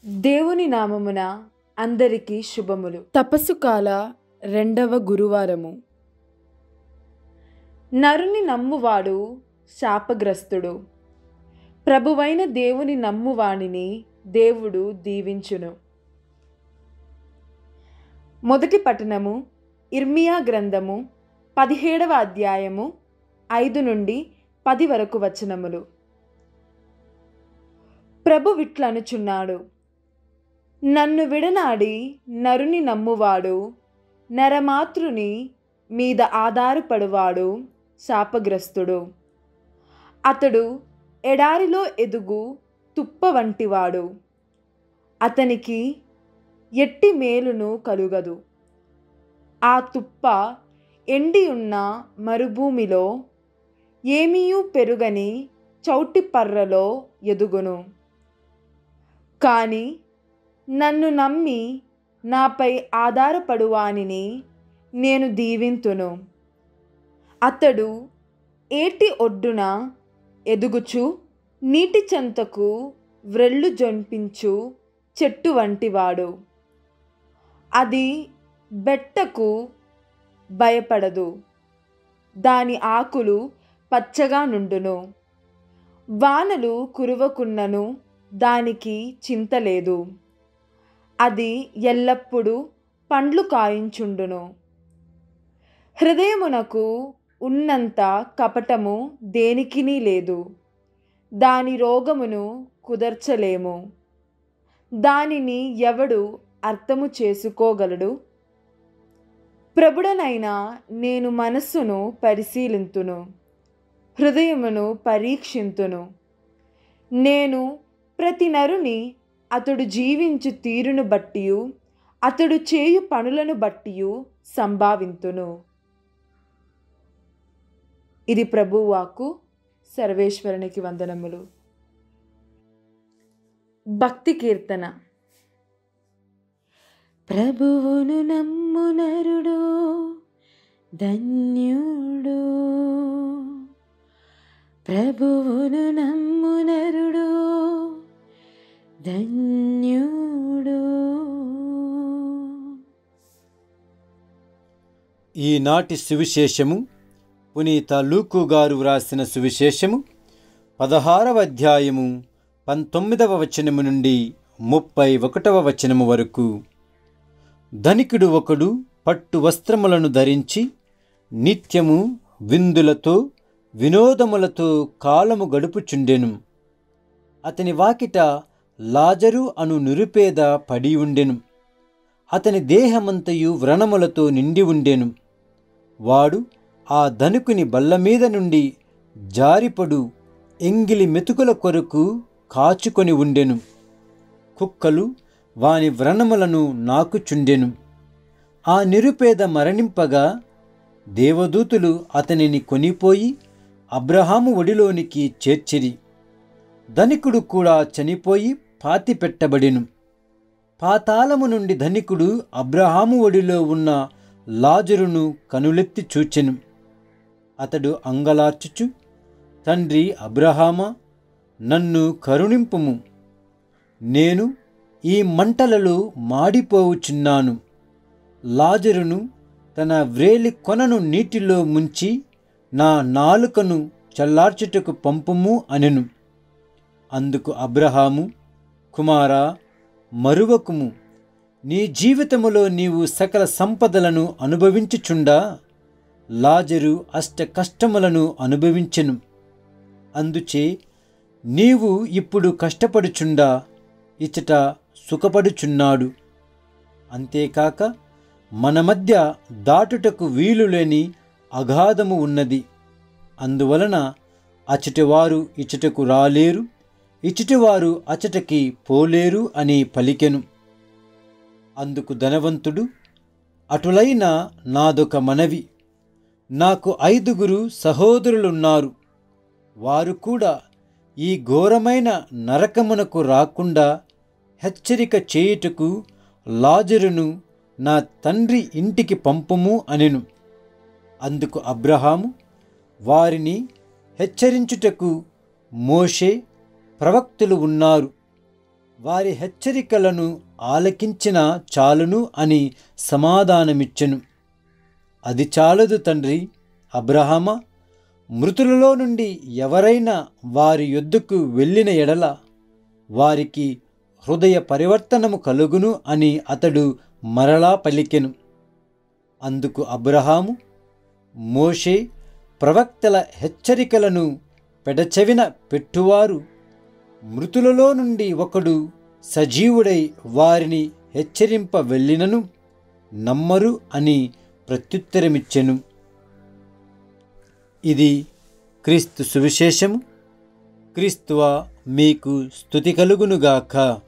దేవుని నామమున అందరికీ శుభములు తపస్సు కాల రెండవ గురువారము నరుని నమ్మువాడు శాపగ్రస్తుడు ప్రభువైన దేవుని నమ్మువానిని దేవుడు దీవించును మొదటి పట్టణము ఇర్మియా గ్రంథము పదిహేడవ అధ్యాయము ఐదు నుండి పది వరకు వచనములు ప్రభు విట్లనుచున్నాడు నన్ను విడనాడి నరుని నమ్మువాడు నరమాతృని మీద ఆధారపడువాడు శాపగ్రస్తుడు అతడు ఎడారిలో ఎదుగు తుప్ప వంటివాడు అతనికి ఎట్టి మేలును కలుగదు ఆ తుప్ప ఎండి ఉన్న మరుభూమిలో ఏమీయూ పెరుగని చౌటి పర్రలో ఎదుగును కానీ నన్ను నమ్మి నాపై ఆధారపడువానిని నేను దీవింతును అతడు ఏటి ఒడ్డున ఎదుగుచు నీటి చెంతకు వ్రెళ్ళు జొంపించు చెట్టు వంటివాడు అది బెట్టకు భయపడదు దాని ఆకులు పచ్చగా నుండును వానలు కురువకున్నను దానికి చింత లేదు అది ఎల్లప్పుడూ పండ్లు కాయించుండును హృదయమునకు ఉన్నంత కపటము దేనికినీ లేదు దాని రోగమును కుదర్చలేము దానిని ఎవడు అర్థము చేసుకోగలడు ప్రభుడనైనా నేను మనస్సును పరిశీలింతును హృదయమును పరీక్షింతును నేను ప్రతి నరుని అతడు జీవించు తీరును బట్టియు అతడు చేయు పనులను బట్టియు సంభావింతును ఇది ప్రభువాకు సర్వేశ్వరునికి వందనములు భక్తి కీర్తన ప్రభువును నమ్ము నరుడు ధన్యుడు ప్రభువును నమ్ము నరుడు ధన్యుడు ఈనాటి సువిశేషము పునీత లూకు గారు వ్రాసిన సువిశేషము పదహారవ అధ్యాయము పంతొమ్మిదవ వచనము నుండి ముప్పై ఒకటవ వచనము వరకు ధనికుడు ఒకడు పట్టు వస్త్రములను ధరించి నిత్యము విందులతో వినోదములతో కాలము గడుపుచుండెను అతని వాకిట లాజరు అను నిరుపేద పడి ఉండెను అతని దేహమంతయు వ్రణములతో నిండి ఉండెను వాడు ఆ ధనుకుని బల్ల మీద నుండి జారిపడు ఎంగిలి మెతుకుల కొరకు కాచుకొని ఉండెను కుక్కలు వాని వ్రణములను నాకుచుండెను ఆ నిరుపేద మరణింపగా దేవదూతులు అతనిని కొనిపోయి అబ్రహాము ఒడిలోనికి చేర్చిరి ధనికుడు కూడా చనిపోయి పాతిపెట్టబడెను పాతాళము నుండి ధనికుడు అబ్రహాము ఒడిలో ఉన్న లాజరును కనులెత్తి చూచెను అతడు అంగలార్చుచు తండ్రి అబ్రహామా నన్ను కరుణింపుము నేను ఈ మంటలలో మాడిపోవుచున్నాను లాజరును తన వ్రేలి కొనను నీటిలో ముంచి నా నాలుకను చల్లార్చుటకు పంపుము అనెను అందుకు అబ్రహాము కుమారా మరువకుము నీ జీవితములో నీవు సకల సంపదలను అనుభవించుచుండా లాజరు అష్ట కష్టములను అనుభవించెను అందుచే నీవు ఇప్పుడు కష్టపడుచుండా ఇచ్చట సుఖపడుచున్నాడు అంతేకాక మన మధ్య దాటుటకు వీలు లేని అగాధము ఉన్నది అందువలన అచటివారు ఇచ్చటకు రాలేరు ఇచ్చటివారు అచటకి పోలేరు అని పలికెను అందుకు ధనవంతుడు అటులైన నాదొక మనవి నాకు ఐదుగురు సహోదరులున్నారు వారు కూడా ఈ ఘోరమైన నరకమునకు రాకుండా హెచ్చరిక చేయుటకు లాజరును నా తండ్రి ఇంటికి పంపుము అనెను అందుకు అబ్రహాము వారిని హెచ్చరించుటకు మోషే ప్రవక్తులు ఉన్నారు వారి హెచ్చరికలను ఆలకించిన చాలును అని సమాధానమిచ్చెను అది చాలదు తండ్రి అబ్రహామా మృతులలో నుండి ఎవరైనా వారి యొద్దకు వెళ్ళిన ఎడల వారికి హృదయ పరివర్తనము కలుగును అని అతడు మరలా పలికెను అందుకు అబ్రహాము మోషే ప్రవక్తల హెచ్చరికలను పెడచెవిన పెట్టువారు మృతులలో నుండి ఒకడు సజీవుడై వారిని హెచ్చరింప వెళ్ళినను నమ్మరు అని ప్రత్యుత్తరమిచ్చెను ఇది క్రీస్తు సువిశేషము క్రీస్తువ మీకు స్థుతి కలుగునుగాక